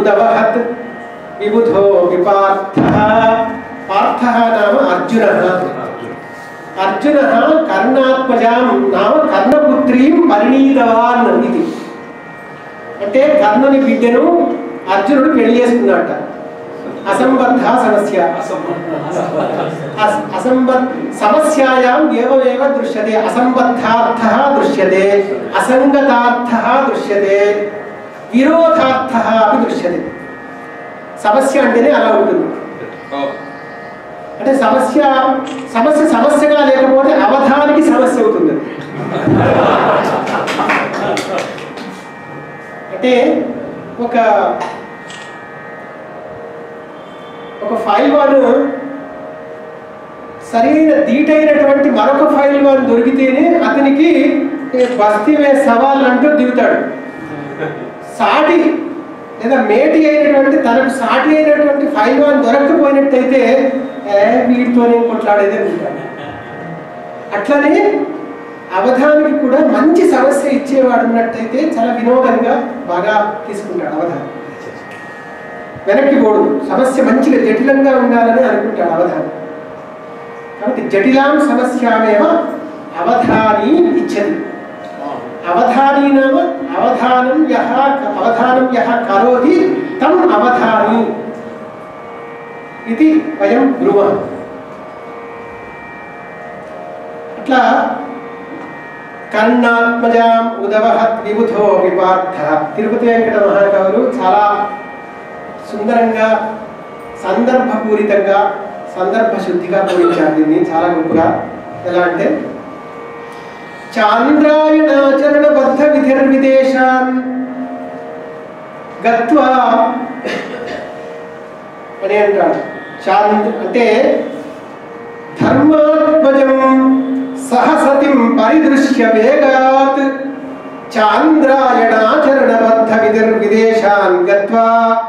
ఉదవహత్ విబుధో విపార్థ పార్థ నామ అర్జున అర్జున కర్ణాత్మజాం నామ కర్ణపుత్రీం పరిణీతవాన్ ఇది అంటే కర్ణుని బిడ్డను అర్జునుడు పెళ్లి చేసుకున్నట్ట అసంబద్ధ సమస్య అస్- అసంబద్ సమస్యాయాం ఏవమేవ దృశ్యతే అసంబద్ధార్థ దృశ్యతే అసంగతార్థ దృశ్యతే విరోధార్థ అవి దృశ్యతే సమస్య అంటేనే అలా ఉంటుంది అంటే సమస్య సమస్య సమస్యగా లేకపోతే అవధానికి సమస్య అవుతుంది అంటే ఒక ఒక ఫైల్ వాడు సరైన ధీటైనటువంటి మరొక ఫైల్ వాడు దొరికితేనే అతనికి ఏ బస్తీ వే సవాల్ అంటూ దిగుతాడు సాటి లేదా మేటి అయినటువంటి తనకు సాటి అయినటువంటి ఫైల్ వాన్ దొరక్కపోయినట్టయితే ఏ వీటితోనే కొట్లాడేదే ఉంటాడు అట్లనే అవధానికి కూడా మంచి సమస్య ఇచ్చేవాడు ఉన్నట్టయితే చాలా వినోదంగా బాగా తీసుకుంటాడు అవధానం వెనక్కి పోడు సమస్య మంచిగా జటిలంగా ఉండాలని అనుకుంటాడు అవధానం కాబట్టి జటిలాం సమస్యామేవ అవధాని ఇచ్చది అవధాని నామ అవధానం యహ అవధానం యహ కరోతి తం అవధాని ఇది వయం బ్రువః అట్లా కర్ణాత్మజాం ఉదవహత్ విబుధో విపార్థ తిరుపతి వెంకట మహాకవులు చాలా సుందరంగా సందర్భపూరితంగా సందర్భ శుద్ధిగా పూరించారు దీన్ని చాలా గొప్పగా ఎలా అంటే చాంద్రాయణాచరణ బద్ధ విధిర్విదేశాన్ గత్వా అని అంటాడు చాంద్ర అంటే ధర్మాత్మజం సహసతిం పరిదృశ్య వేగాత్ చాంద్రాయణాచరణబద్ధ విధిర్విదేశాన్ గత్వా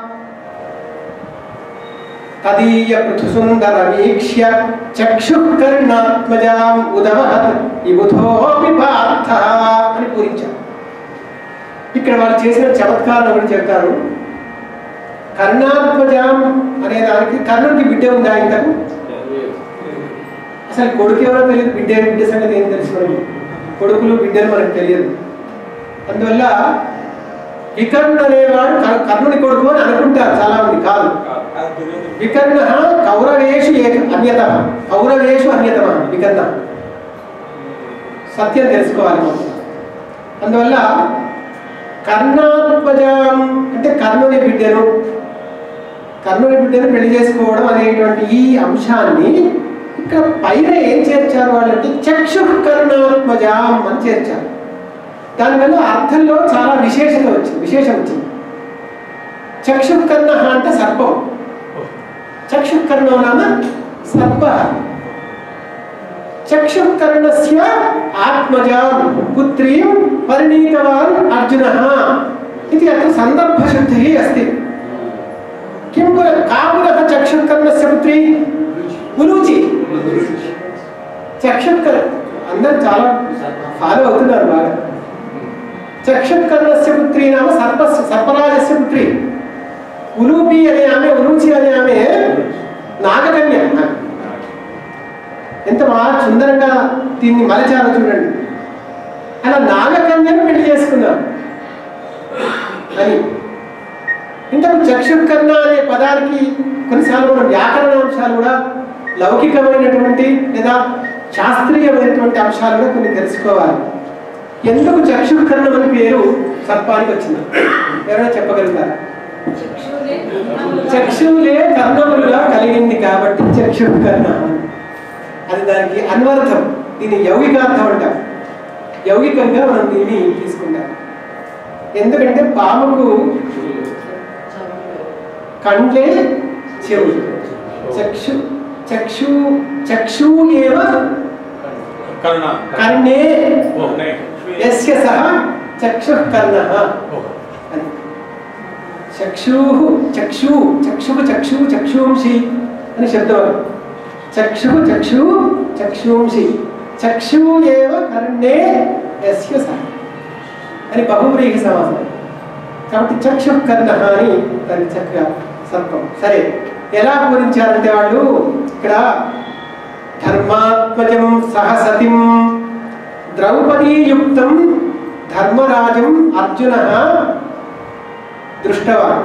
తదీయ పృథుసుందరమీక్ష్య చక్షుకర్ణాత్మజాం ఉదవహత్ విబుధోపి పార్థ అని పూరించారు ఇక్కడ వాళ్ళు చేసిన చమత్కారం ఒకటి చెప్తారు కర్ణాత్మజాం అనే దానికి కర్ణుడికి బిడ్డ ఉందా ఇంతకు అసలు కొడుకు ఎవరో తెలియదు బిడ్డ బిడ్డ సంగతి ఏం తెలుసు మనకి కొడుకులు బిడ్డలు మనకు తెలియదు అందువల్ల వికర్ణుడు అనేవాడు కర్- కర్ణుని కొడుకు అని అనుకుంటారు చాలా మంది కాదు వికర్ణ కౌరవేషు ఏక అన్యతమ కౌరవేషు అన్యతమ వికర్ణ సత్యం తెలుసుకోవాలి మనం అందువల్ల కర్ణాత్మజం అంటే కర్ణుని బిడ్డను కర్ణుని బిడ్డను పెళ్లి చేసుకోవడం అనేటువంటి ఈ అంశాన్ని ఇక్కడ పైన ఏం చేర్చారు వాళ్ళంటే చక్షు కర్ణాత్మజాం అని చేర్చారు దానివల్ల అర్థంలో చాలా విశేషత వచ్చింది విశేషం వచ్చింది చక్షుకర్ణ అంటే సర్పం చక్షుకర్ణో నామ సర్ప చక్షుకర్ణస్య ఆత్మజాం పుత్రీం పరిణీతవాన్ అర్జున ఇది అत्र సందర్భశుద్ధిः अस्ति किं पुनः का पुनः చక్షుకర్ణస్య పుత్రి ఉలూచి చక్షుకర్ అందరు చాలా ఫాలో అవుతున్నారు బాగా చక్షుకర్ణస్య పుత్రి నామ సర్పస్య సర్పరాజస్య పుత్రి ఉలూపి అనే ఆమె ఉలూచి అనే ఆమె నాగకన్య ఎంత బాగా సుందరంగా దీన్ని మలచారో చూడండి అలా నాగకన్యను పెళ్లి చేసుకున్నారు అని ఇంతకు చక్షుకర్ణ అనే పదానికి కొన్నిసార్లు మనం వ్యాకరణాంశాలు కూడా లౌకికమైనటువంటి లేదా శాస్త్రీయమైనటువంటి అంశాలు కూడా కొన్ని తెలుసుకోవాలి ఎందుకు చక్షుకర్ణం అని పేరు సర్పానికి వచ్చింది ఎవరైనా చెప్పగలుగుతారా చక్షువులే కర్ణములుగా కలిగింది కాబట్టి చక్షుకర్ణ అది దానికి అన్వర్థం దీని యౌగికార్థం అంటాం యౌగికంగా మనం దీన్ని తీసుకుంటాం ఎందుకంటే పాముకు కండ్లే చెవులు చక్షు చక్షు చక్షు ఏవ కర్ణ కర్ణే ఓ, నే. యస్య సహ చక్షు కర్ణ అని చక్షు చక్షు చక్షు చక్షు చక్షుంషి అని శబ్దం చక్షు చక్షు చక్షుంషి చక్షు ఏవ కర్ణే యస్య సహ అని బహువ్రీహి సమాసం కాబట్టి చక్షు కర్ణ అని దానికి చక్కగా సర్పం సరే ఎలా పూరించారంటే వాళ్ళు ఇక్కడ ధర్మాత్మజం సహసతిం ద్రౌపదీయుక్తం ధర్మరాజం అర్జున దృష్టవాన్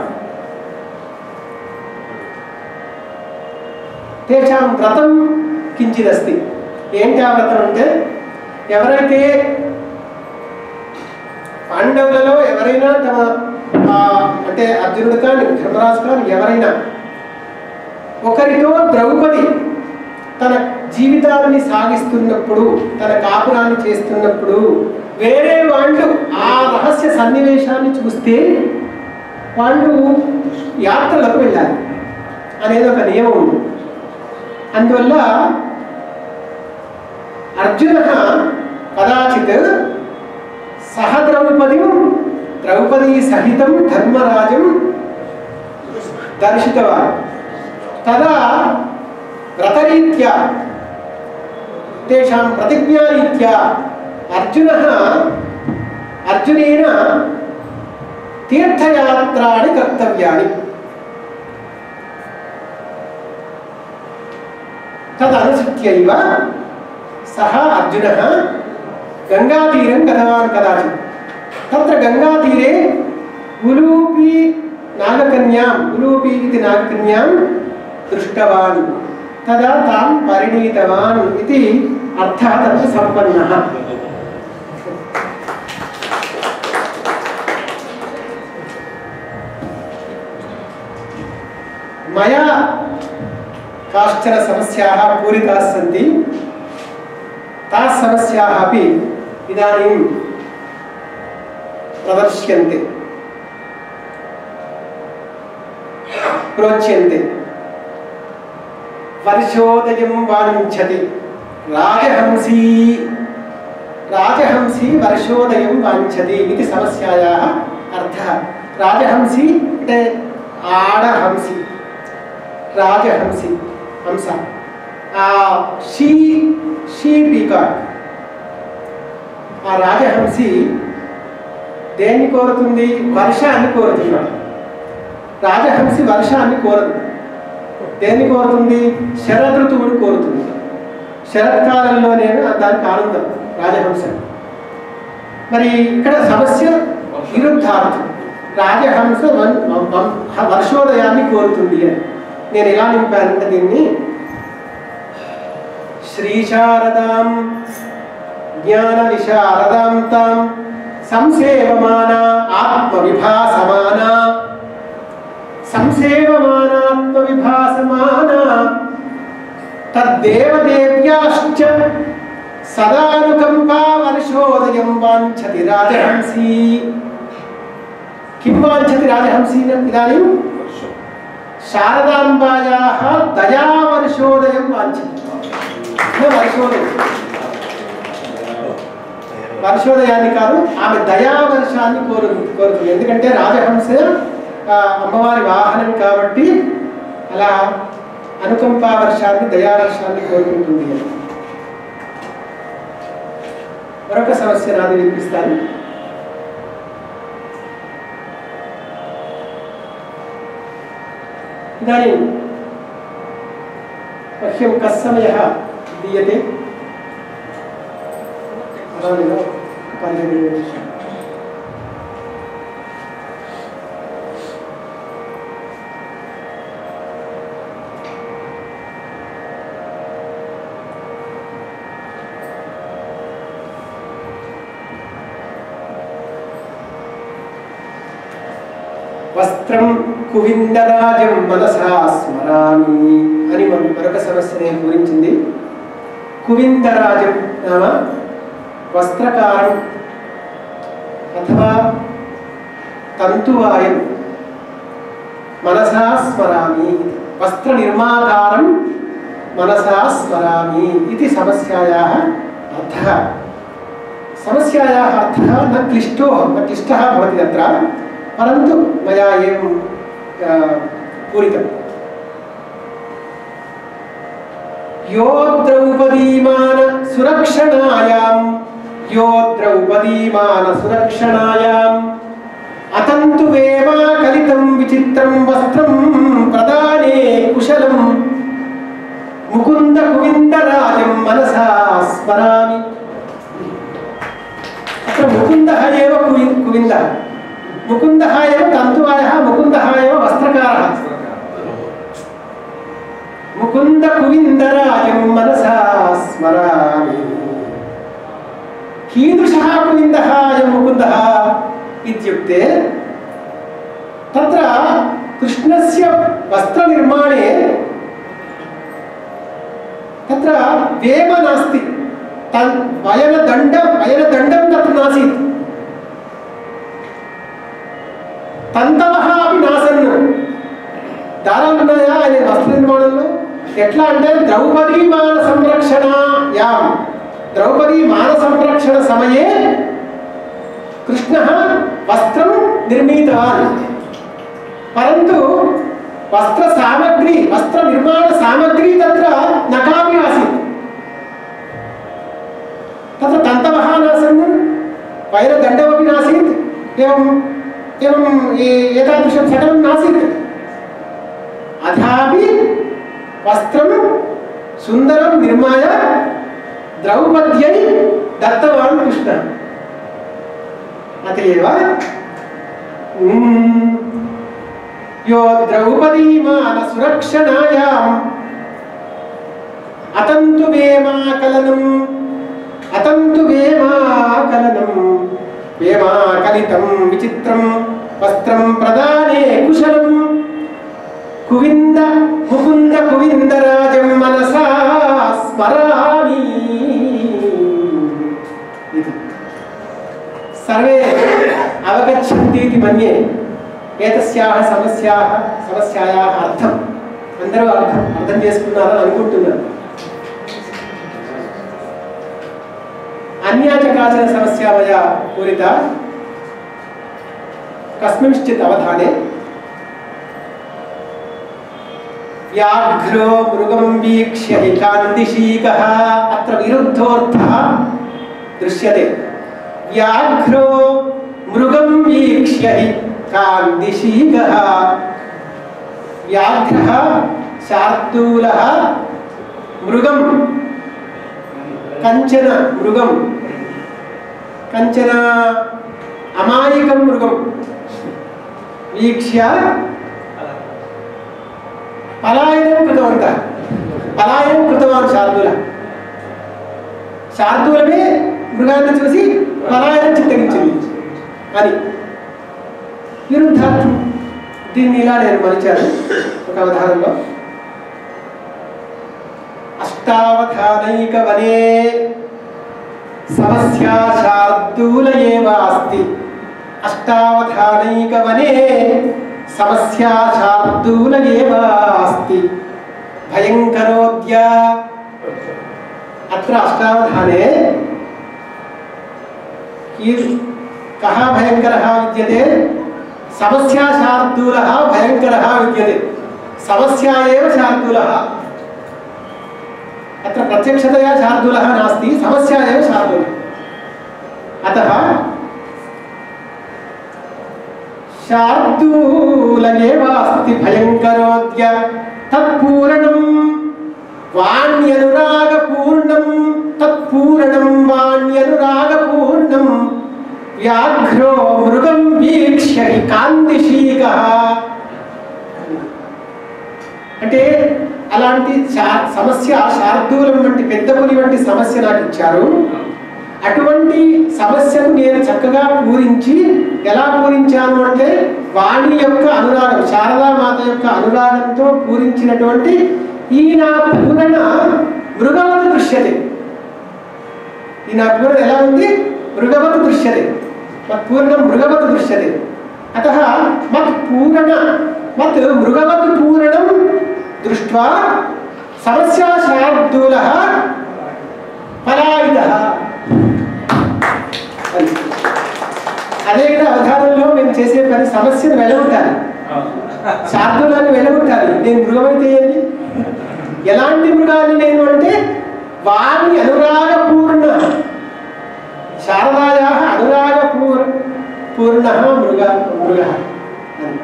తేషాం వ్రతం కించిదస్తి ఏంటి ఆ వ్రతం అంటే ఎవరైతే పాండవులలో ఎవరైనా తమ ఆ, అంటే అర్జునుడు కానీ ధర్మరాజు కానీ ఎవరైనా ఒకరితో ద్రౌపది తన జీవితాన్ని సాగిస్తున్నప్పుడు తన కాపురాన్ని చేస్తున్నప్పుడు వేరే వాళ్ళు ఆ రహస్య సన్నివేశాన్ని చూస్తే వాళ్ళు యాత్రలకు వెళ్ళాలి అనేది ఒక నియమం ఉంది అందువల్ల అర్జున కదాచిత్ సహ ద్రౌపది ద్రౌపదీ సహితం ధర్మరాజం దర్శితవాన్ తదా వ్రతరీత్యా తేషాం ప్రతిజ్ఞారీత్యా అర్జున అర్జునేన తీర్థయాత్రాణి కర్తవ్యాని తదనుసృత్యైవ సహ అర్జున గంగాతీరం గతవాన్ కదాచిత్ తత్ర గంగాతీరే ఉలూపి నాగకన్యాం ఉలూపి ఇది నాగకన్యాం దృష్టవాన్ తదా తాం పరిణీతవాన్ ఇది అర్థः తत्र సంపన్నः మయా కాశ్చన సమస్యాः పూరితాः सन्ति ताः समस्याः अपि इदानीं प्रदर्श्यन्ते प्रोच्यन्ते वर्षोदयं वाञ्छति राजहंसी राजहंसी वर्षोदयं वाञ्छति इति समस्यायाः अर्थः राजहंसी అంటే ఆడహంసి రాజహంసి హంస ఆ షీ షీ పీకాక్ ఆ రాజహంసి దేన్ని కోరుతుంది వర్షాన్ని కోరుతున్నాడు రాజహంసి వర్షాన్ని కోరదు దేన్ని కోరుతుంది శరదృతువుని కోరుతుంది శరత్కాలంలోనే దానికి ఆనందం రాజహంస మరి ఇక్కడ సమస్య విరుద్ధార్థం రాజహంస వన్- వం- వం- వర్షోదయాన్ని కోరుతుంది అని నేను ఎలా నింపానంటే దీన్ని శ్రీశారదాం జ్ఞాన విశారదాం తాం సంసేవమాన ఆత్మవిభాసమాన సంసేవమానాత్మవిభాసమాన తద్దేవదేవ్యాశ్చ సదానుకంపా వర్షోదయం వాంఛతి రాజహంసీ కిం వాంఛతి రాజహంసీ ఇదాनीं శారదాంబాయాः దయావర్షోదయం వాంఛతి न వర్షోదయం వర్షోదయాన్ని కాదు ఆమె దయావర్షాన్ని కోరు కోరుతుంది ఎందుకంటే రాజహంస ఆ, అమ్మవారి వాహనం కాబట్టి అలా అనుకంపా వర్షాన్ని దయావర్షాన్ని కోరుకుంటుంది అని మరొక సమస్య నాది వినిపిస్తాను इदानीं मह्यं कः समयः दीयते इदानीं पञ्चनिमेषः వస్త్రం కువిందరాజం మనసా స్మరామి అని మన- మరొక సమస్య నేను పూరించింది కువిందరాజం నామ వస్త్రకారం అథవా తంతువాయం మనసా స్మరామి వస్త్ర నిర్మాతారం మనసా స్మరామి ఇది సమస్యాయాः అర్థः समस्यायाः अर्थः न क्लिष्टो न क्लिष्टः भवति तत्र परन्तु मया एवं अ, पूरितम् यो द्रौपदीमान सुरक्षणायां यो द्रौपदीमान सुरक्षणायाम् అతంతు వేమ కలితం విచిత్రం వస్త్రం ప్రదానే కుశలం ముకుంద కువిందరాజం మనసా స్మరామి అక్కడ ముకుంద ఏవ కువి- కువింద ముకుంద ఏవ తంతువాయ ముకుంద ఏవ వస్త్రకార ముకుంద కువిందరాజం మనసా స్మరామి कीदृशः कुविन्दः अयं मुकुन्दः इत्युक्ते तत्र कृष्णस्य वस्त्रनिर्माणे तत्र वेम नास्ति तन् वयनदण्ड वयनदण्डं तत्र नासीत् తంతవः अपि నాసన్ దారాలు ఉన్నాయా ఆయన వస్త్ర నిర్మాణంలో ఎట్లా అంటే ద్రౌపదీ మాన సంరక్షణ యాం ద్రౌపదీ మాన సంరక్షణ సమయే కృష్ణ వస్త్రం నిర్మితవాన్ పరంతు వస్త్ర సామగ్రి వస్త్ర నిర్మాణ సామగ్రి తత్ర నకాపి ఆసీత్ तत्र तन्तवः नासन् वैरदण्डमपि नासीत् एवम् एवम् ए- एतादृशं सकलं नासीत् अथापि वस्त्रं सुन्दरं निर्माय द्रौपद्यै दत्तवान् कृष्णः अत एव म्, यो द्रौपदीमानसुरक्षणायाम् अतन्तु वेमाकलनम् అతంతు వేమాకలనం వేమాకలితం విచిత్రం వస్త్రం ప్రదానే కుశలం కువింద ముకుంద కువిందరాజం మనసా స్మరామి ఇది సర్వే అవగచ్చంతి ఇది మన్యే ఏతస్యాహ సమస్యాహ సమస్యాయాహ అర్థం అందరూ అర్థం అర్థం చేసుకున్నారని అనుకుంటున్నాను अन्या च काचन समस्या मया पूरिता कस्मिंश्चित् अवधाने व्याघ्रो मृगं वीक्ष्य हि कान्तिशीकः अत्र विरुद्धोऽर्थः दृश्यते व्याघ्रो मृगं वीक्ष्य हि कान्तिशीकः व्याघ्रः शार्दूलः मृगं కంచన మృగం కంచన అమాయకం మృగం వీక్ష్య పలాయనం కృతవంత పలాయనం కృతవాన్ శార్దూల శార్దూలమే మృగాన్ని చూసి పలాయనం చిత్తగించింది అని విరుద్ధార్థం దీన్ని ఇలా నేను మలిచాను ఒక అవధానంలో అష్టావధానైకవనే సమస్యా శార్దూల ఏవ అస్తి అష్టావధానైకవనే సమస్యా శార్దూల ఏవ అస్తి భయంకరోద్య అత్ర అష్టావధానే కీ- కः భయంకరः విద్యతే సమస్యా శార్దూలः భయంకరः విద్యతే సమస్యా एव శార్దూలः अत्र प्रत्यक्षतया शार्दूलः नास्ति समस्या एव शार्दूलः अतः शार्दूल एव अस्ति भयङ्करोद्य तत्पूरणं वाण्यनुरागपूर्णं तत्पूरणं वाण्यनुरागपूर्णं व्याघ्रो मृगं वीक्ष्य हि कान्तिशीकः అంటే అలాంటి శా- సమస్య శార్దూలం వంటి పెద్ద పులి వంటి సమస్య నాకు ఇచ్చారు అటువంటి సమస్యను నేను చక్కగా పూరించి ఎలా పూరించాను అంటే వాణి యొక్క అనురాగం శారదామాత యొక్క అనురాగంతో పూరించినటువంటి ఈ నా పూరణ మృగవత దృశ్యతే ఈ నా పూరణ ఎలా ఉంది మృగవత దృశ్యతే మత్పూర్ణం మృగవత దృశ్యతే అత మత్ పూరణ మత్ మృగవత్ పూరణం దృష్ట్వా సమస్యా శార్దూల పలాయిత అని. అదే కదా అవధానంలో మేము చేసే పని సమస్యను వెలగొట్టాలి శార్దూలాన్ని వెలగొట్టాలి నేను మృగమైతే ఏంటి ఎలాంటి మృగాన్ని నేను అంటే వాణి అనురాగపూర్ణ శారదాయా అనురాగపూర్ పూర్ణ మృగ మృగ అని.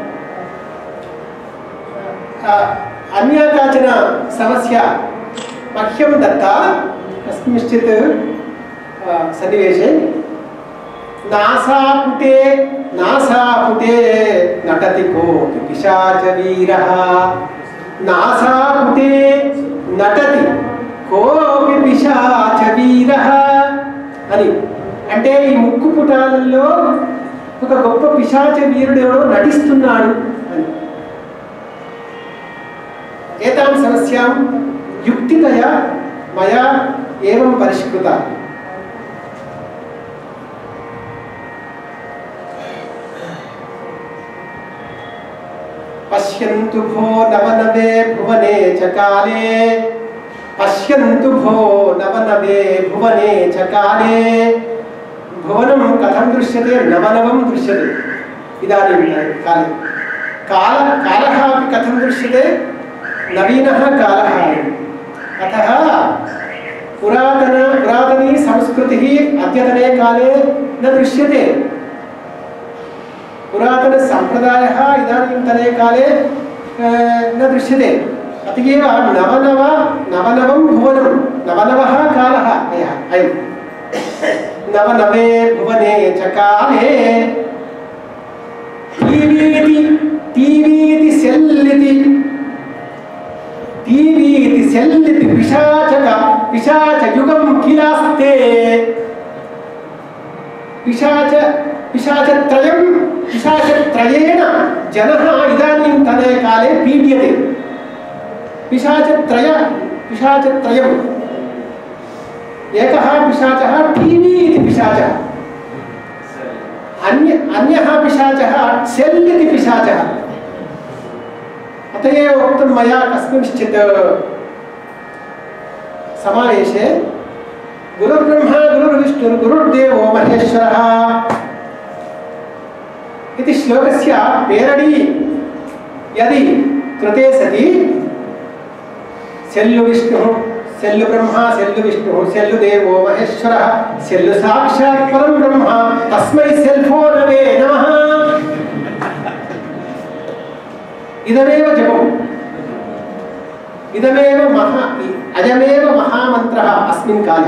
ఆ, అన్యా కాచన సమస్య మह्यं దత్తా కస్మింశ్చిత్ ఆ, సన్నివేశే నాసాపుటే నాసాపుటే నటతి కోపి పిశాచవీరः నాసాపుటే నటతి కోపి పిశాచవీరः అని అంటే ఈ ముక్కు పుటాలలో ఒక గొప్ప పిశాచ వీరుడు ఎవడో నటిస్తున్నాడు అని ఏతాం సమస్యాం యుక్తితయా మయా ఏవం పరిష్కృత పశ్యంతు భో నవనవే భువనే చ కాలే పశ్యంతు భో నవనవే భువనే చ కాలే భువనం కథం దృశ్యతే నవనవం దృశ్యతే ఇదాनीं కాలే కాల కాలः अपि कथं दृश्यते नवीनः कालः अयम् अतः पुरातन पुरातनी संस्कृतिः अद्यतने काले न दृश्यते पुरातनसम्प्रदायः इदानीन्तने काले अ, न दृश्यते अत एव नवनव नवनवं भुवनं नवनवः कालः अयः अयम् नवनवे भुवने च काले టీవీతి టీవీతి సెల్లితి టీవీతి సెల్లితి పిశాచక పిశాచయుగం కిలాస్తే పిశాచ పిశాచత్రయం పిశాచత్రయేణ జనः ఇదాनीन्तने काले पीड्यते पिशाचत्रय पिशाचत्रयम् एकः पिशाचः टीवी इति पिशाचः अन्य अन्यः पिशाचः सेल् इति पिशाचः अत एव उक्तं मया कस्मिंश्चित् समावेशे गुरुर्ब्रह्मा गुरुर्विष्णुर् गुरुर्देवो महेश्वरः इति श्लोकस्य पेरडी यदि कृते सति cell Vishnu cell Brahma cell Vishnu cell దేవో మహేశ్వర సెల్లు సాక్షాత్ పరం బ్రహ్మ తస్మై సెల్ ఫోనవే నమ ఇదమేవ జపం ఇదమేవ మహా అయమేవ మహామంత్ర అస్మిన్ కాలే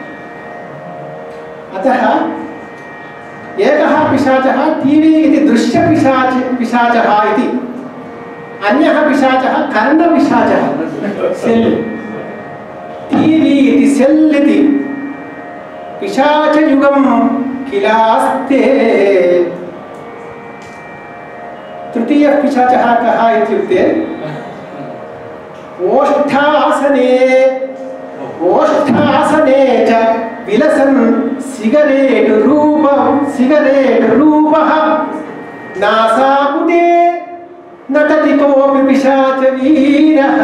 అతः एकः पिशाचः टीवी इति दृश्यपिशाच पिशाचः इति अन्यः पिशाचः कर्णपिशाचः सेल् टीवी इति सेल् इति पिशाचयुगं किलास्ते तृतीयः पिशाचः कः इत्युक्ते ओष्ठासने ओष्ठासने च विलसन् सिगरेट् रूप सिगरेट् रूपः नासापुटे नटति कोऽपि पिशाचवीरः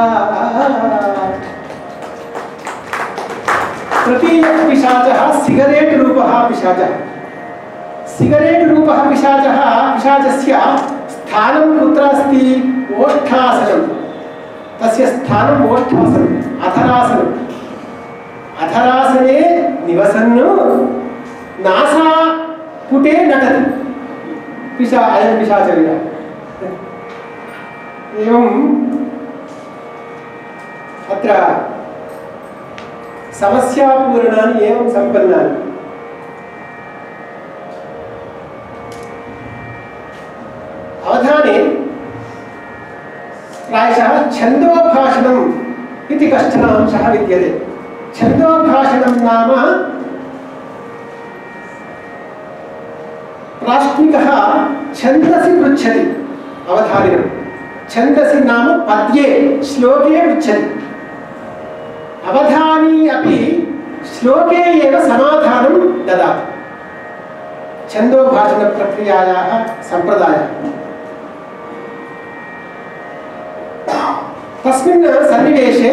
तृतीयः पिशाचः सिगरेट् रूपः पिशाचः सिगरेट् रूपः पिशाचः पिशाचस्य स्थानं कुत्र अस्ति ओष्ठासनं तस्य स्थानम् ओष्ठासनम् अधरासनम् अधरासने निवसन् नासा पुटे नटति पिशा अयं पिशाचर्यः एवम् अत्र समस्यापूर्णानि एवं सम्पन्नानि अवधाने प्रायशः छन्दोभाषणम् इति कश्चन अंशः विद्यते छन्दोभाषणं नाम प्राश्निकः छन्दसि पृच्छति अवधानिनं छन्दसि नाम पद्ये श्लोके पृच्छति अवधानी अपि श्लोके एव समाधानं ददाति छन्दोभाषणप्रक्रियायाः सम्प्रदायः तस्मिन् सन्निवेशे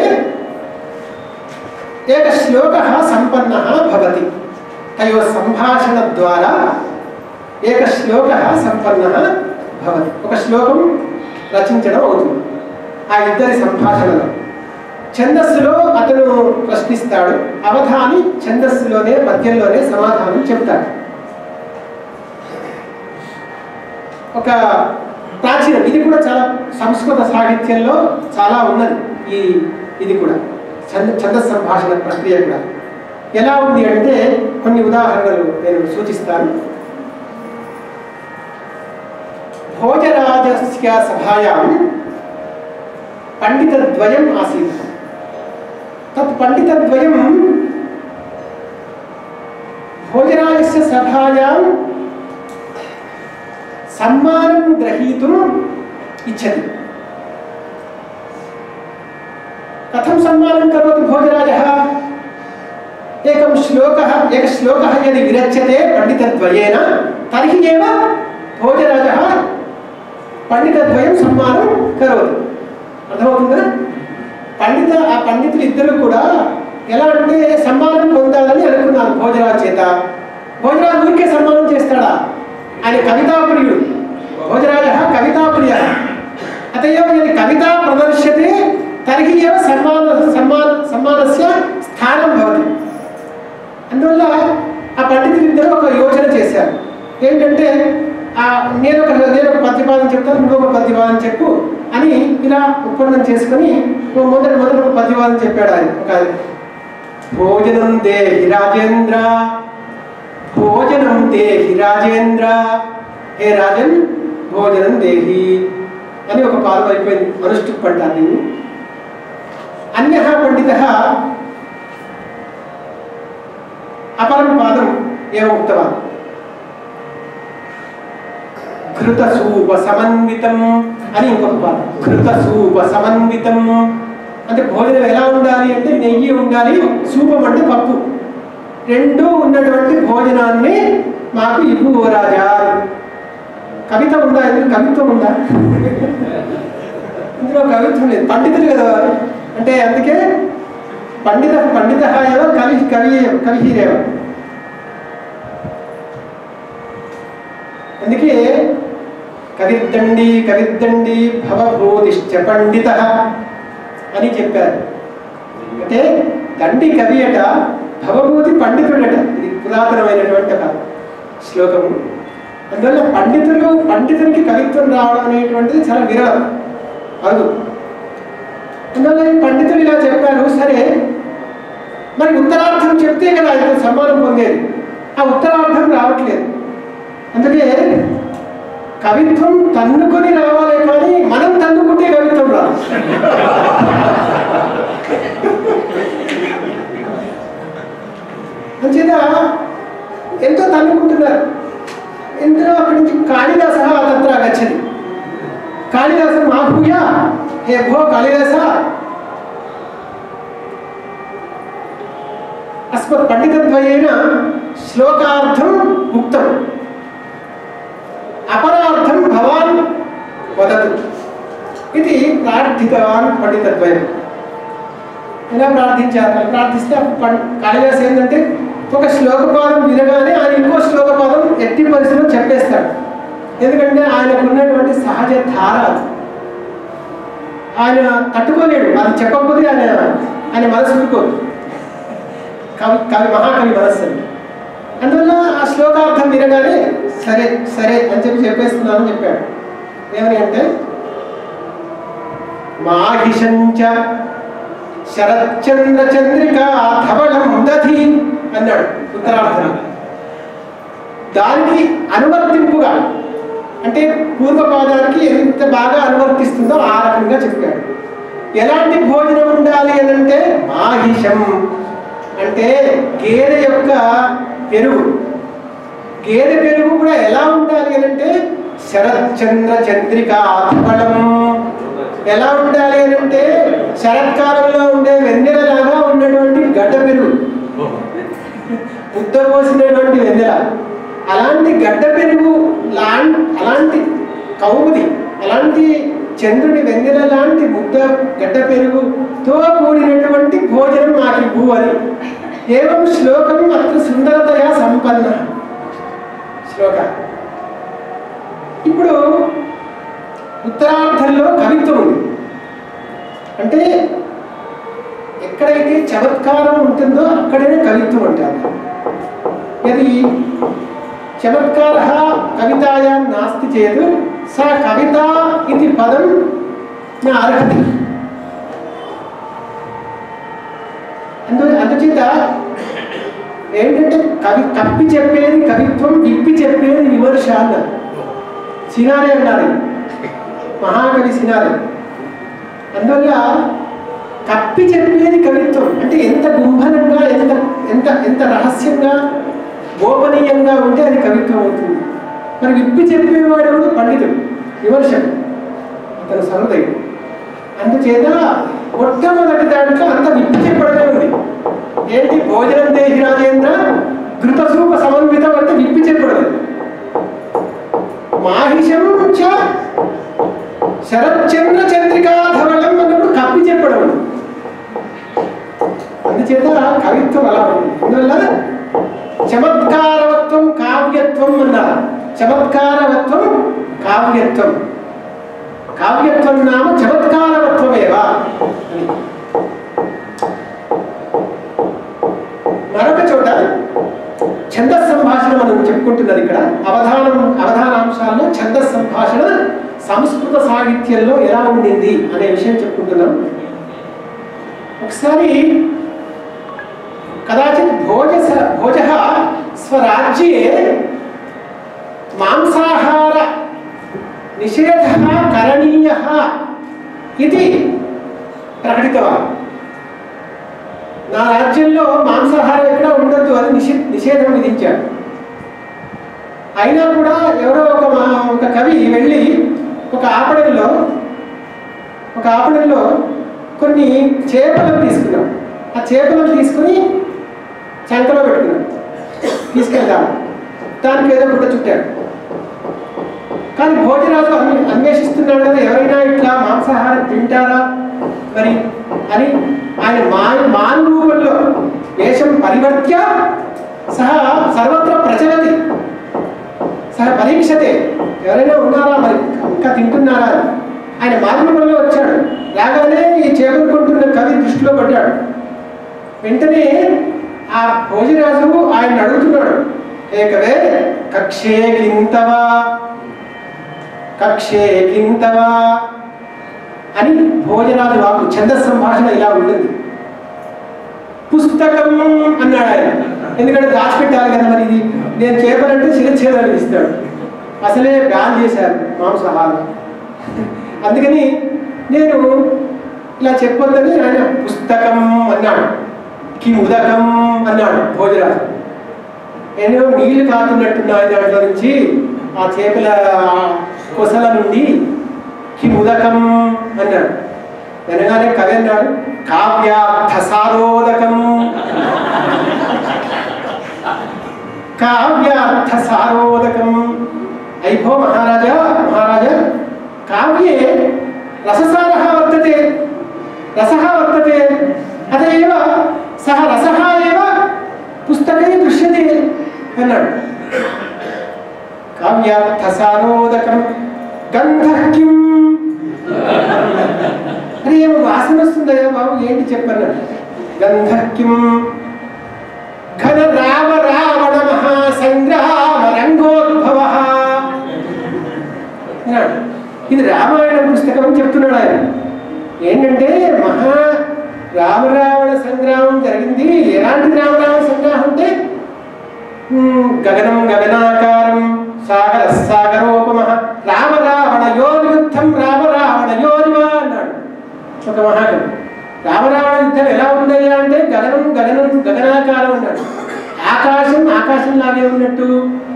एकः श्लोकः सम्पन्नः भवति तयोः सम्भाषणद्वारा एकः శ్లోకः సంపన్నः భవతి ఒక శ్లోకం రచించడం అవుతుంది ఆ ఇద్దరి సంభాషణలో ఛందస్సులో అతను ప్రశ్నిస్తాడు అవధాని ఛందస్సులోనే మధ్యంలోనే సమాధానం చెప్తాడు ఒక ప్రాచీనం ఇది కూడా చాలా సంస్కృత సాహిత్యంలో చాలా ఉన్నది ఈ ఇది కూడా ఛంద ఛంద సంభాషణ ప్రక్రియ కూడా ఎలా ఉంది అంటే కొన్ని ఉదాహరణలు నేను సూచిస్తాను భోజరాజస్య సభాయాం పండితద్వయం ఆసీత్ తత్ పండితద్వయం భోజరాజస్య సభాయాం సమ్మానం గ్రహీతుం ఇచ్చతి కథం సమ్మానం కరోతి భోజరాజः ఏకం శ్లోకः ఏక శ్లోకः యది విరచ్యతే పండితద్వయేన తర్హి ఏవ భోజరాజः పండితద్వయం సమ్మానం కరోతి అర్థమవుతుందా పండిత ఆ పండితులు ఇద్దరు కూడా ఎలా అంటే సమ్మానం పొందాలని అనుకున్నారు భోజరాజు చేత భోజరాజు ఊరికే సన్మానం చేస్తాడా ఆయన కవితాప్రియుడు భోజరాజ కవితాప్రియ అతయో యది కవిత ప్రదర్శ్యతే తర్హి ఏవ సన్మాన సన్మాన సన్మానస్య స్థానం భవతి అందువల్ల ఆ పండితులు ఇద్దరు ఒక యోచన చేశారు ఏంటంటే ఆ నేను ఒక నేను ఒక ప్రతిపాదన చెప్తాను నువ్వు ఒక ప్రతిపాదన చెప్పు అని ఇలా ఒప్పందం చేసుకొని ఓ మొదటి మొదటి ఒక ప్రతిపాదన చెప్పాడు ఆయన ఒక ఆయన. భోజనం దేహి రాజేంద్ర భోజనం దేహి రాజేంద్ర హే రాజన్ భోజనం దేహి అని ఒక పాదం అయిపోయింది అనుష్ఠుప్ అంటారు దీన్ని అన్య పండిత అపరం పాదం ఏమ ఉక్తవాన్ ఘృతసూప సమన్వితం అని ఇంకొక పాదం ఘృతసూప సమన్వితం అంటే భోజనం ఎలా ఉండాలి అంటే నెయ్యి ఉండాలి సూపం అంటే పప్పు రెండు ఉన్నటువంటి భోజనాన్ని మాకు ఇవ్వు ఓ రాజా కవిత ఉందా ఇందులో కవిత్వం ఉందా ఇందులో కవిత్వం లేదు పండితులు కదా వారు. అంటే అందుకే పండిత పండిత ఏవ కవి కవి కవిహీరేవ అందుకే కవిద్దండి కవిద్దండి భవభూతిశ్చ పండిత అని చెప్పారు అంటే దండి కవి అట భవభూతి పండితుడట ఇది పురాతనమైనటువంటి ఒక శ్లోకము అందువల్ల పండితులు పండితునికి కవిత్వం రావడం అనేటువంటిది చాలా విరళం అదు అందువల్ల ఈ పండితులు ఇలా చెప్పారు సరే మరి ఉత్తరార్థం చెప్తే కదా ఆయన సమ్మానం పొందేది ఆ ఉత్తరార్థం రావట్లేదు అందుకే కవిత్వం తన్నుకొని రావాలి కానీ మనం తన్నుకుంటే కవిత్వం రాదు అంచేత ఎంతో తన్నుకుంటున్నారు ఇందులో అక్కడి నుంచి కాళిదాస తత్ర గచ్చది కాళిదాస మాభూయ హే భో కాళిదాస అస్మత్ పండితద్వయేన శ్లోకార్థం ఉక్తం అపరార్థం భవాన్ వదతు ఇది ప్రార్థితవాన్ పండితద్వయం ఇలా ప్రార్థించారు అలా ప్రార్థిస్తే అప్పుడు పం- కాళిదాస్ ఏంటంటే ఒక శ్లోకపాదం వినగానే ఆయన ఇంకో శ్లోకపాదం ఎట్టి పరిస్థితిలో చెప్పేస్తాడు ఎందుకంటే ఆయనకు ఉన్నటువంటి సహజ ధార అది. ఆయన తట్టుకోలేడు అది చెప్పకపోతే ఆయన ఆయన మనసు ఊరుకోదు కవి కవి మహాకవి మనస్సు అది. అందువల్ల ఆ శ్లోకార్థం వినగానే సరే సరే అని చెప్పి చెప్పేస్తున్నానని చెప్పాడు ఏమని అంటే మాహిషంచ శరచంద్ర చంద్రిక ధవళం దధి అన్నాడు ఉత్తరార్థం దానికి అనువర్తింపుగా అంటే పూర్వపాదానికి ఎంత బాగా అనువర్తిస్తుందో ఆ రకంగా చెప్పాడు ఎలాంటి భోజనం ఉండాలి అని అంటే మాహిషం అంటే గేదె యొక్క పెరుగు గేదె పెరుగు కూడా ఎలా ఉండాలి అని అంటే శరత్చంద్ర చంద్రిక ఆత్మలం ఎలా ఉండాలి అని అంటే శరత్కాలంలో ఉండే వెన్నెలలాగా ఉన్నటువంటి గడ్డ పెరుగు ముద్ద పోసినటువంటి వెన్నెల అలాంటి గడ్డ పెరుగు లాం అలాంటి కౌముది అలాంటి చంద్రుడి వెన్నెల లాంటి ముద్ద గడ్డ పెరుగుతో కూడినటువంటి భోజనం మాకు ఇవ్వు అని ఏవం శ్లోకం అత్ర సుందరతయా సంపన్న శ్లోక ఇప్పుడు ఉత్తరార్థంలో కవిత్వం ఉంది అంటే ఎక్కడైతే చమత్కారం ఉంటుందో అక్కడే కవిత్వం అంటారు ఇది చమత్కార కవితాయాం నాస్తి చేత్ సా కవిత ఇది పదం నా అర్హతి అందు అందుచేత ఏంటంటే కవి కప్పి చెప్పేది కవిత్వం విప్పి చెప్పేది విమర్శ అన్నారు సినారే అన్నారు మహాకవి సినారే అందువల్ల కప్పి చెప్పేది కవిత్వం అంటే ఎంత గుంభనంగా ఎంత ఎంత ఎంత రహస్యంగా గోపనీయంగా ఉంటే అది కవిత్వం అవుతుంది మరి విప్పి చెప్పేవాడు ఎవడు? పండితుడు విమర్శకుడు అతను సహృదయుడు అందుచేత మొట్టమొదటి దాంట్లో అంత విప్పి చెప్పడమే ఉంది ఏంటి భోజనం దేహి రాజేంద్ర ఘృతసూప సమన్వితం అంటే విప్పి చెప్పడమే మాహిషం చ శరత్చంద్ర చంద్రికాధవళం అన్నప్పుడు కప్పి చెప్పడం ఉంది. అందుచేత కవిత్వం అలా ఉంది అందువల్ల చమత్కారవత్వం కావ్యత్వం అన్నారు చమత్కారవత్వం కావ్యత్వం కావ్యత్వం నామ చమత్కారవత్వమేవా అని మరొక చోట ఛందస్ సంభాషణ మనం చెప్పుకుంటున్నది ఇక్కడ అవధానం అవధానాంశాల్లో ఛందస్ సంభాషణ సంస్కృత సాహిత్యంలో ఎలా ఉండింది అనే విషయం చెప్పుకుంటున్నాం ఒకసారి కదాచిత్ భోజ భోజ స్వరాజ్యే మాంసాహార నిషేధ కరణీయ ఇది ప్రకటితవాన్ నా రాజ్యంలో మాంసాహారం ఎక్కడ ఉండొద్దు అని నిషే నిషేధం విధించాడు అయినా కూడా ఎవరో ఒక మా- ఒక కవి వెళ్ళి ఒక ఆపడంలో ఒక ఆపడంలో కొన్ని చేపలను తీసుకున్నాం ఆ చేపలను తీసుకుని చంకలో పెట్టుకున్నాం తీసుకెళ్తాం దానికి ఏదో గుడ్డ చుట్టాడు కానీ భోజరాజు అన్వే అన్వేషిస్తున్నాడు కదా ఎవరైనా ఇట్లా మాంసాహారం తింటారా మరి అని ఆయన మాన్ మాన్ రూపంలో వేషం పరివర్త్య సహ సర్వత్ర ప్రచలతి సహ పరీక్షతే ఎవరైనా ఉన్నారా మరి ఇంకా తింటున్నారా అని ఆయన మానవులలో వచ్చాడు రాగానే ఈ చేపలు కొంటున్న కవి దృష్టిలో పడ్డాడు వెంటనే ఆ భోజరాజు ఆయన అడుగుతున్నాడు ఏకవే కక్షే కింతవా కక్షే కింతవా అని భోజనాది వాకు ఛందస్ సంభాషణ ఇలా ఉంటుంది పుస్తకం అన్నాడు ఆయన ఎందుకంటే దాచిపెట్టాలి కదా మరి ఇది నేను చేపలంటే శిరచ్ఛేదాలు ఇస్తాడు అసలే బ్యాన్ చేశారు మాంసాహారం అందుకని నేను ఇలా చెప్పొద్దని ఆయన పుస్తకం అన్నాడు కి ఉదకం అన్నాడు భోజరాజు ఎన్నో నీళ్లు కాతున్నట్టున్నాయి దాంట్లో నుంచి ఆ చేపల కొసల నుండి కి ఉదకం అన్నాడు వెనగానే కవి అన్నాడు కావ్యార్థ సారోదకం కావ్యార్థ సారోదకం అయిపో మహారాజా మహారాజా కావ్యే రససారः వర్తతే రసः వర్తతే అత ఏవ సహ రసः ఏవ పుస్తకే దృశ్యతే అన్నాడు కావ్యార్థసారోదకం గంధః కిం అరే ఏమో వాసన వస్తుందయ్యా బాబు ఏంటి చెప్పన్నాడు గంధః కిం ఘన రామ రావణ మహాసంగ్రామ రంగోద్భవ అన్నాడు ఇది రామాయణ పుస్తకం అని చెప్తున్నాడు ఆయన ఏంటంటే మహా రామరావణ సంగ్రామం జరిగింది ఎలాంటి రామరావణ సంగ్రామం అంటే ఉమ్, గగనం గగనాకారం సాగర సాగరోపమ రామ రావణ యుద్ధం రామ రావణ యోనివా అన్నాడు ఒక మహాకవి రామరావణ యుద్ధం ఎలా ఉందయ్యా అంటే గగనం గగనం గగనాకారం అన్నాడు ఆకాశం ఆకాశం లాగే ఉన్నట్టు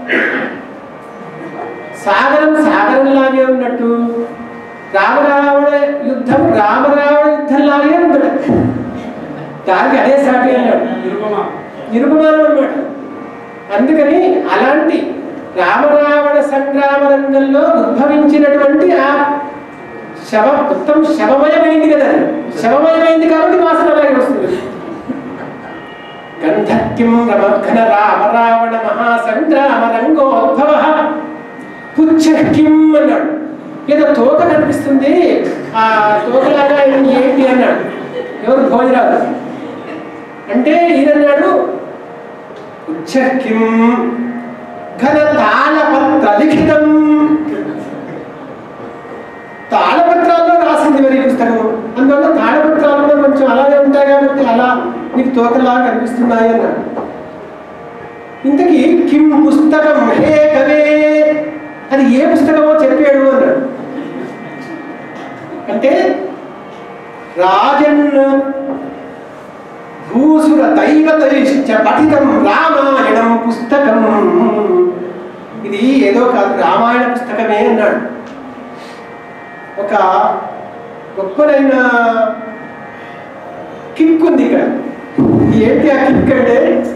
సాగరం సాగరం లాగే ఉన్నట్టు రామరావణ యుద్ధం రామరావణ యుద్ధం లాగే ఉండదు దానికి అదే సాటి అన్నాడు నిరుపమానం అన్నమాట అందుకని అలాంటి రామరావణ సంగ్రామ రంగంలో ఉద్భవించినటువంటి ఆ శవ మొత్తం శవమయమైంది కదా అది. శవమయమైంది కాబట్టి వాసన అలాగే వస్తుంది గంధక్యం రమఘన రామ రావణ మహాసంగ్రామ రంగోద్భవ పుచ్చక్యం అన్నాడు ఏదో తోక కనిపిస్తుంది ఆ తోకలాగా ఇది ఏంటి అన్నాడు ఎవరు భోజరాజు అంటే ఈయనన్నాడు ఉచ్చక్యం ఘన తాళపత్ర లిఖితం తాళపత్రాల్లో రాసింది మరి ఈ పుస్తకం అందువల్ల తాళపత్రాలు కూడా కొంచెం అలాగే ఉంటాయి కాబట్టి అలా మీకు తోకలాగా కనిపిస్తున్నాయి అన్నాడు ఇంతకీ కిం పుస్తకం హే కవే అది ఏ పుస్తకమో చెప్పాడు అన్నాడు అంటే రాజన్ భూసుర దైవతైశ్చ పఠితం రామాయణం పుస్తకం ఇది ఏదో కాదు రామాయణ పుస్తకమే అన్నాడు ఒక గొప్పనైన కిక్ ఉంది ఇక్కడ ఏంటి ఆ కిక్ అంటే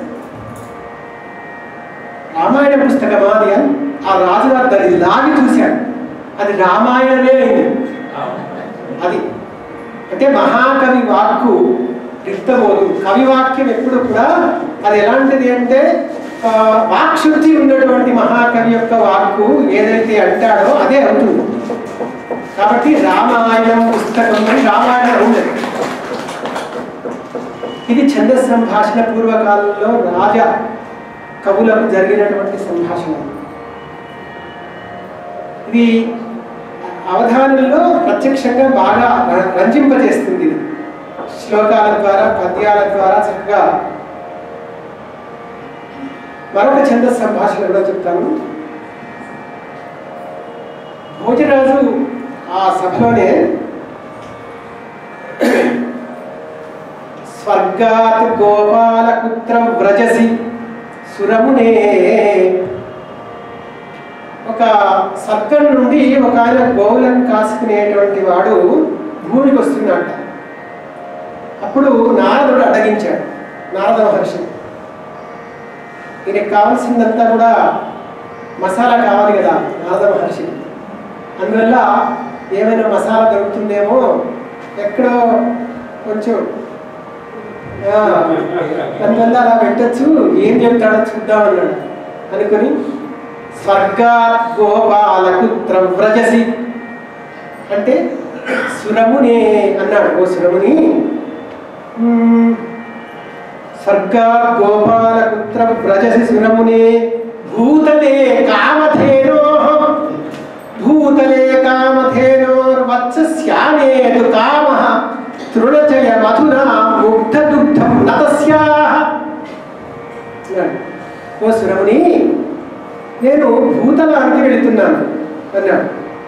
రామాయణ పుస్తకమా అది అని ఆ రాజుగారు దాన్ని లాగి చూశాడు అది రామాయణమే అయింది అది అంటే మహాకవి వాక్కు రిక్తబోధు కవి వాక్యం ఎప్పుడు కూడా అది ఎలాంటిది అంటే ఆ, వాక్శుద్ధి ఉన్నటువంటి మహాకవి యొక్క వాక్కు ఏదైతే అంటాడో అదే అవుతుంది కాబట్టి రామాయణం పుస్తకం అని రామాయణం ఉంది ఇది ఛంద సంభాషణ పూర్వకాలంలో రాజా కవులకు జరిగినటువంటి సంభాషణ ఇది అవధానంలో ప్రత్యక్షంగా బాగా ర- రంజింపజేస్తుంది ఇది శ్లోకాల ద్వారా పద్యాల ద్వారా చక్కగా మరొక ఛంద సంభాషణ కూడా చెప్తాను భోజరాజు ఆ సభలోనే స్వర్గాత్ గోపాలపుత్ర వ్రజసి సురమునే ఒక స్వర్గం నుండి ఒక ఆయన గోవులను కాసుకునేటువంటి వాడు భూమికి వస్తున్నాడట అప్పుడు నారదుడు అడగించాడు నారద మహర్షి ఈయనకి కావాల్సిందంతా కూడా మసాలా కావాలి కదా నారద మహర్షి అందువల్ల ఏమైనా మసాలా దొరుకుతుందేమో ఎక్కడో కొంచెం ఆ, అందువల్ల అలా పెట్టచ్చు ఏం చెప్తాడో చూద్దాం అన్నాడు అనుకుని స్వర్గాత్ గోపాలకుత్ర వ్రజసి అంటే సురమునే అన్నాడు ఓ సురముని మ్మ్, స్వర్గాత్ గోపాలకుత్ర వ్రజసి సురమునే భూతలే కామధేనో భూతలే కామధేనోర్వత్స్యానేదు కామ తృణచయ మధురా ముగ్ధ దుగ్ధం నతస్యాహ అన్నాడు. ఓ సురముని నేను భూతలానికి వెళుతున్నాను అన్నాడు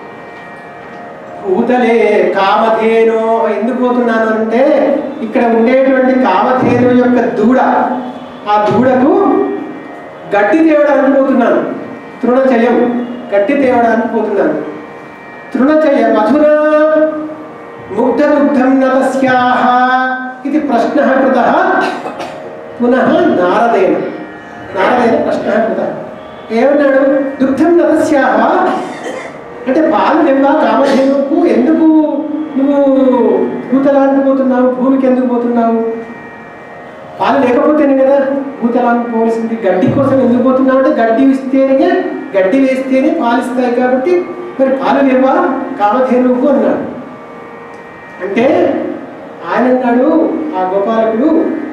భూతలే కామధేను ఎందుకు పోతున్నాను అంటే ఇక్కడ ఉండేటువంటి కామధేను యొక్క దూడ ఆ దూడకు గడ్డి తేవడానికి పోతున్నాను తృణచయం గడ్డి తేవడానికి పోతున్నాను తృణచయ మధుర ముగ్ధదుగ్ధం నతస్యాహ ఇది ప్రశ్న కృత పునః నారదేన నారదేన ప్రశ్న కృత ఏమన్నాడు దుగ్ధం నతస్యాహ అంటే పాలు లేవా కామధేనుకు ఎందుకు నువ్వు భూతలానికి పోతున్నావు భూమికి ఎందుకు పోతున్నావు పాలు లేకపోతేనే కదా భూతలానికి పోవాల్సింది గడ్డి కోసం ఎందుకు పోతున్నావు అంటే గడ్డి ఇస్తేనే గడ్డి వేస్తేనే పాలు ఇస్తాయి కాబట్టి మరి పాలు లేవా కామధేనువుకు అన్నాడు అంటే ఆయన అన్నాడు ఆ గోపాలకుడు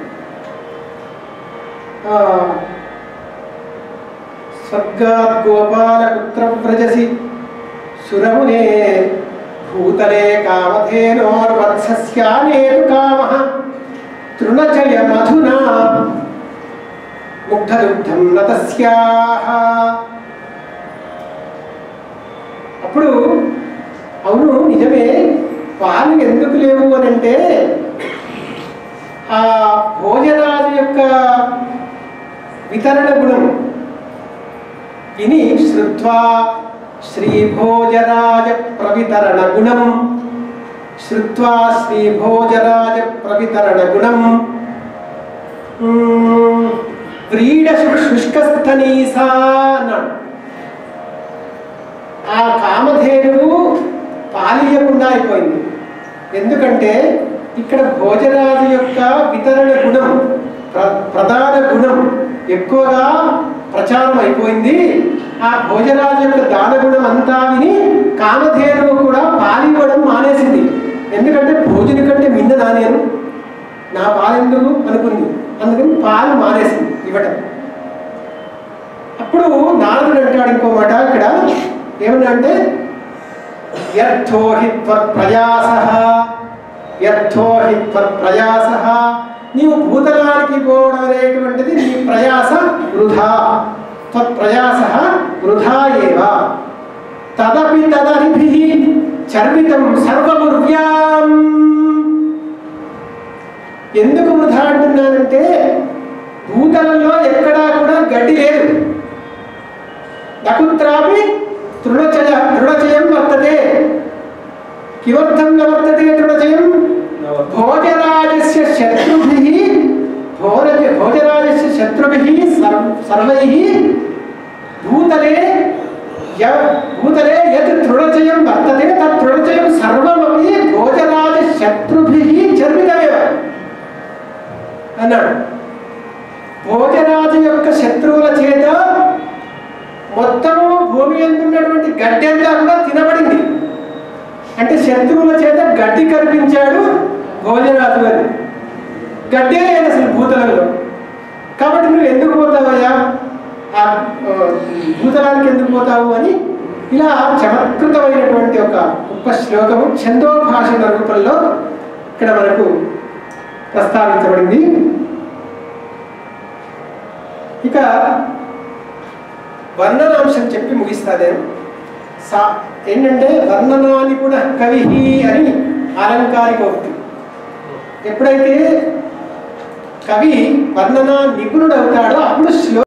ఆ, స్వర్గాత్ గోపాలపుత్ర వ్రజసి సురమునే భూతలే కామధేనోర్వత్స్యానేతు కామ తృణచయ మధునా ముగ్ధదుగ్ధం నతస్యాహ అప్పుడు అవును నిజమే పాలు ఎందుకు లేవు అని అంటే ఆ భోజరాజు యొక్క వితరణ గుణం విని శ్రుత్వా శ్రీభోజరాజ ప్రవితరణ గుణం శ్రుత్వా శ్రీభోజరాజ ప్రవితరణ గుణం మ్మ్, వ్రీడ శుష్కస్థనీసా అన్నాడు ఆ కామధేనువు పాలియకుండా అయిపోయింది ఎందుకంటే ఇక్కడ భోజరాజు యొక్క వితరణ గుణం ప్ర- ప్రధాన గుణం ఎక్కువగా ప్రచారం అయిపోయింది ఆ భోజరాజు యొక్క దాన గుణం అంతా విని కామధేనువు కూడా పాలివ్వడం మానేసింది ఎందుకంటే భోజుని కంటే మిన్నదా నేను నా పాలు ఎందుకు అనుకుంది అందుకని పాలు మానేసింది ఇవ్వటం అప్పుడు నారదుడు అంటాడు ఇంకో మాట ఇక్కడ ఏమన్నా అంటే యర్థో హి ప్రయాస యర్థో హి ప్రయాస నీవు భూతలానికి పోవడం అనేటువంటిది నీ ప్రయాస వృధా త్వత్ప్రయాస వృధా ఏవ తదపి తదరిభి చర్మితం సర్వముర్వ్యాం ఎందుకు వృధా అంటున్నానంటే భూతలంలో ఎక్కడా కూడా గడ్డి లేదు నకుత్రాపి తృణచయ తృణచయం వర్తతే కిమర్థం న వర్తతే తృణచయం భోజరాజస్య శత్రుభిः భోజ భోజరాజస్య శత్రుభిः సర్వ సర్వైः భూతలే య భూతలే యత్ తృణచయం వర్తతే తత్ తృణచయం సర్వమపి భోజరాజ శత్రుభిः చర్మితమేవ అన్నాడు భోజరాజు యొక్క శత్రువుల చేత మొత్తము భూమి ఎందున్నటువంటి గడ్డి అంతా కూడా తినబడింది అంటే శత్రువుల చేత గడ్డి కల్పించాడు భోజరాజు అని గడ్డే లేదు అసలు భూతలంలో కాబట్టి నువ్వు ఎందుకు పోతావయ్యా ఆ ఆ, భూతలానికి ఎందుకు పోతావు అని ఇలా చమత్కృతమైనటువంటి ఒక గొప్ప శ్లోకము ఛందోభాషణ రూపంలో ఇక్కడ మనకు ప్రస్తావించబడింది ఇక వర్ణనాంశం చెప్పి ముగిస్తా నేను సా ఏంటంటే వర్ణనాని కూడా కవి అని అలంకారిక ఉక్తి ఎప్పుడైతే కవి వర్ణన నిపుణుడు అవుతాడో అప్పుడు శ్లో